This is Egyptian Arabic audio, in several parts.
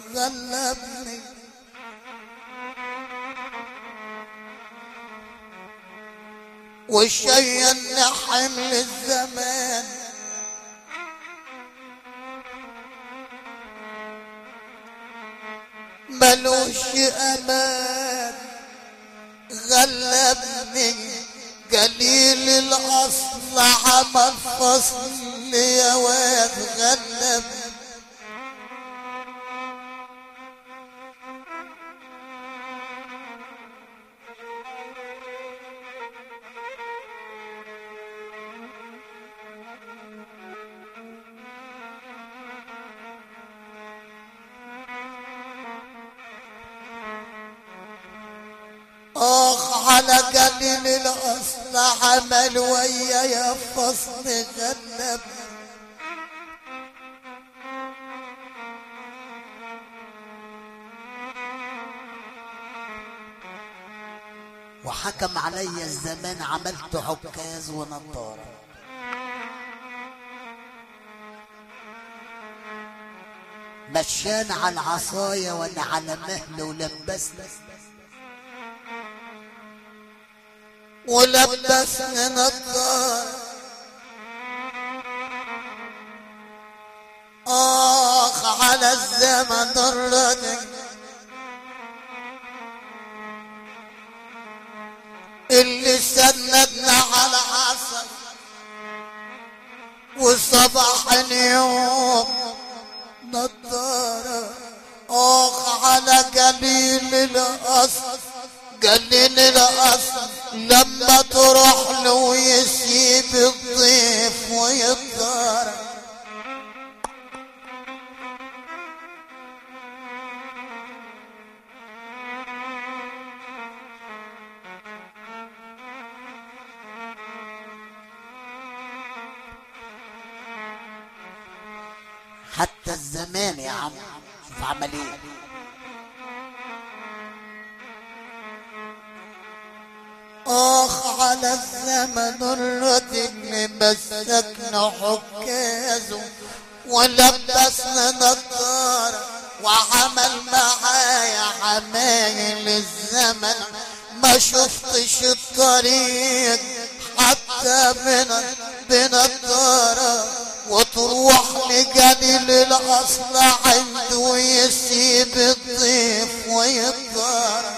غلبني والشي اللي حمل الزمان ملوش امان غلبني قليل الاصل عمل فصل يا واد غلبني اخ على قليل الاصل عمل ويا يا فصل غلب وحكم علي الزمان عملت عكاز ونطارة مشان على العصاية وانا على مهل ولبسنا ولبسني نظار اخ على الزمن الردي اللي سندنا على عصر وصباح اليوم نضارة اخ على قليل الاصل قليل الاصل لما تروح له ويسيب الضيف ويضطر حتى الزمان يا عم شوف عمل ايه اخ على الزمن الردي اللي مسكنا حكازه ولبسنا نظارة وعمل معايا عمايل الزمن ما شفتش الطريق حتى من بنضارة وتروح لجليل الاصل عنده ويسيب الضيف ويضارة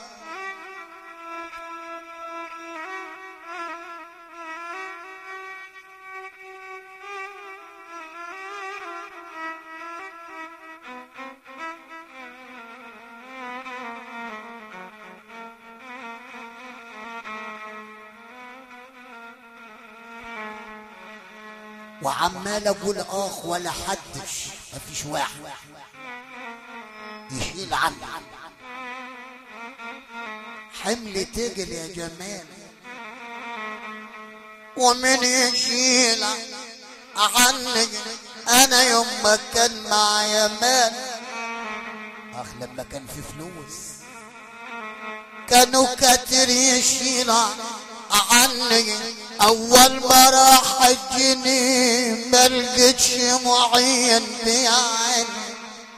وعمال اقول اخ ولا حدش مفيش واحد يشيل عني حمل تجل يا جمال ومن يشيل عنك انا يوم ما كان معايا مال اخ لما كان في فلوس كانوا كتر يشيل عني اول ما راح الجني ما لقيتش معين بيعني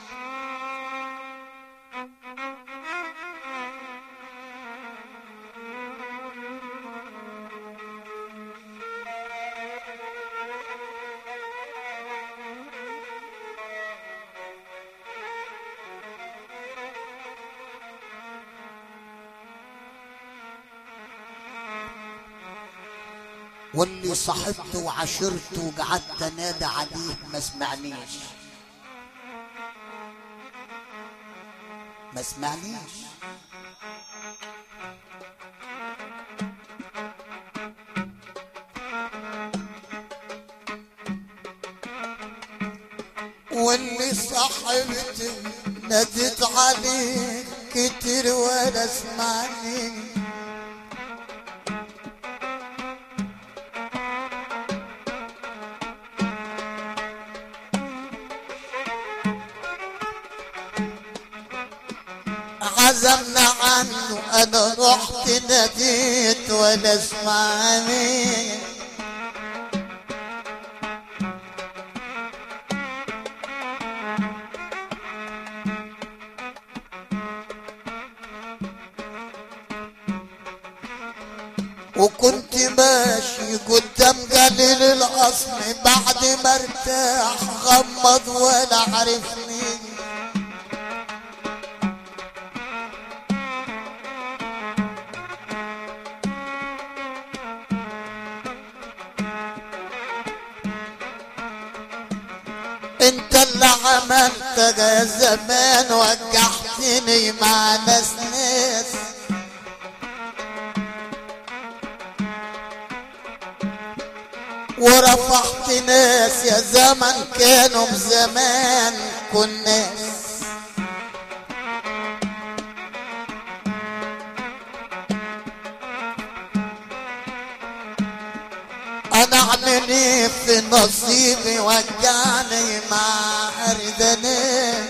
واللي صاحبته وعشرته وقعدت انادى عليه ما سمعنيش ما سمعنيش واللي صاحبته نادت عليه كتير ولا سمعني عزمنا عنه انا رحت ناديت ولا سمعني وكنت ماشي قدام قليل الاصل بعد ما ارتاح غمض ولا عرفني انت اللي عملت يا زمان وجعتني مع ناس ناس ورفعت ناس يا زمن كانوا زمان كناس انا اعمل ايه في نصيبي وجعني مع اردنان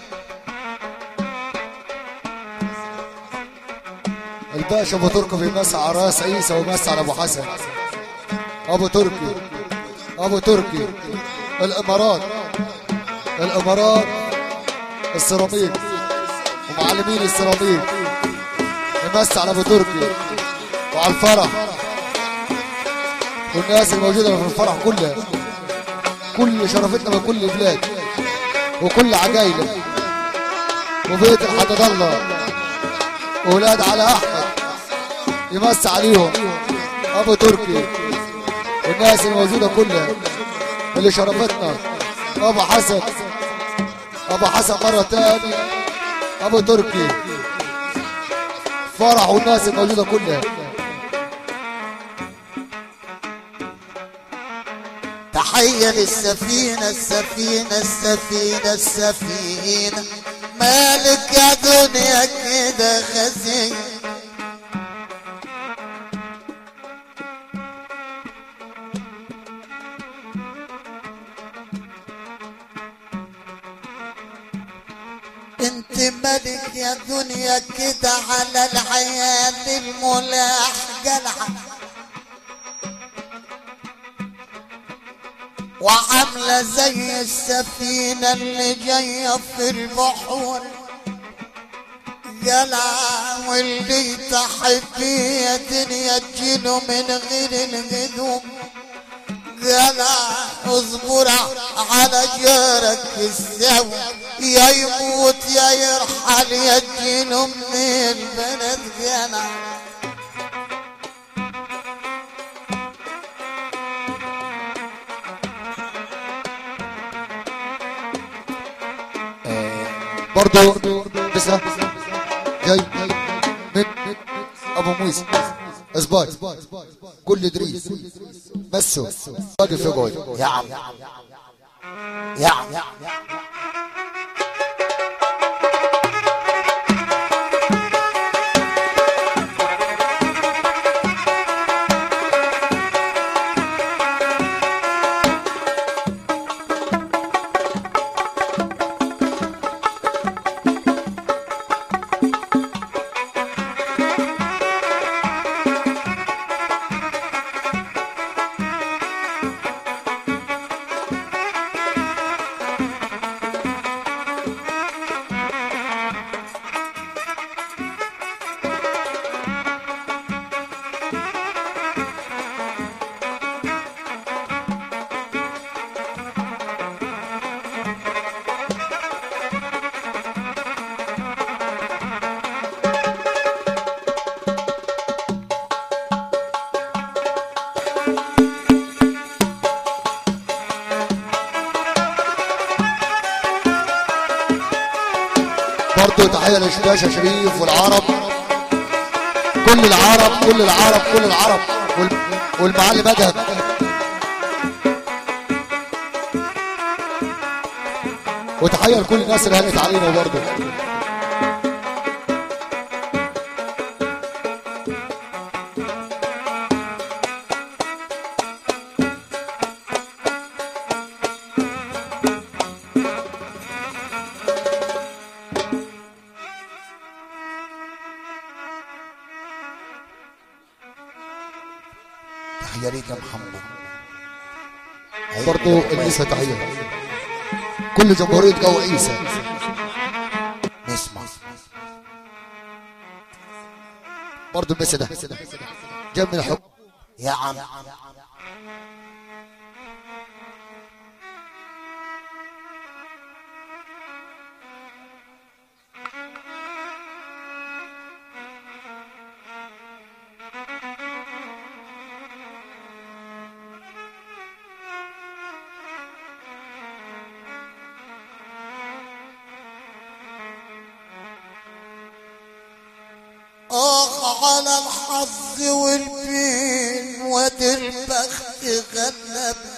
الباشا ابو تركي بيمسي على راس عيسى ويمسي على ابو حسن ابو تركي ابو تركي الامارات الامارات السيراميك ومعلمين السيراميك يمسي على ابو تركي وعلى الفرح والناس الموجوده في الفرح كلها كل شرفتنا من كل البلاد وكل عجايله وبيت الحدد الله واولاد على احمد يمس عليهم ابو تركي والناس الموجوده كلها اللي شرفتنا ابو حسن ابو حسن مره تاني ابو تركي فرح والناس الموجوده كلها تحية للسفينة السفينة السفينة السفينة مالك يا دنيا كده خزين انت ملك يا دنيا كده على الحياة الملاح جلحة وعاملة زي السفينة اللي جاية في البحور جلع واللي تحبيه يا دنيا تجيله من غير الهدوم جلع اصبر على جارك السو يا يموت يا يرحل يا تجيله من البلد جلع برضو بسه جاي من ابو موسى اسباي كل دريس مسو واقف يقعد يا عم يا عم برضو تحية للباشا شريف والعرب كل العرب كل العرب كل العرب وال- والمعلم ادهم وتحية لكل الناس اللي هنت علينا برضو تحية ليك يا محمد برضو النساء تحية كل جمهورية جو عيسى نسمع برضه المس ده جاب من الحب يا عم آخ على الحظ والبين واد البخت غلبني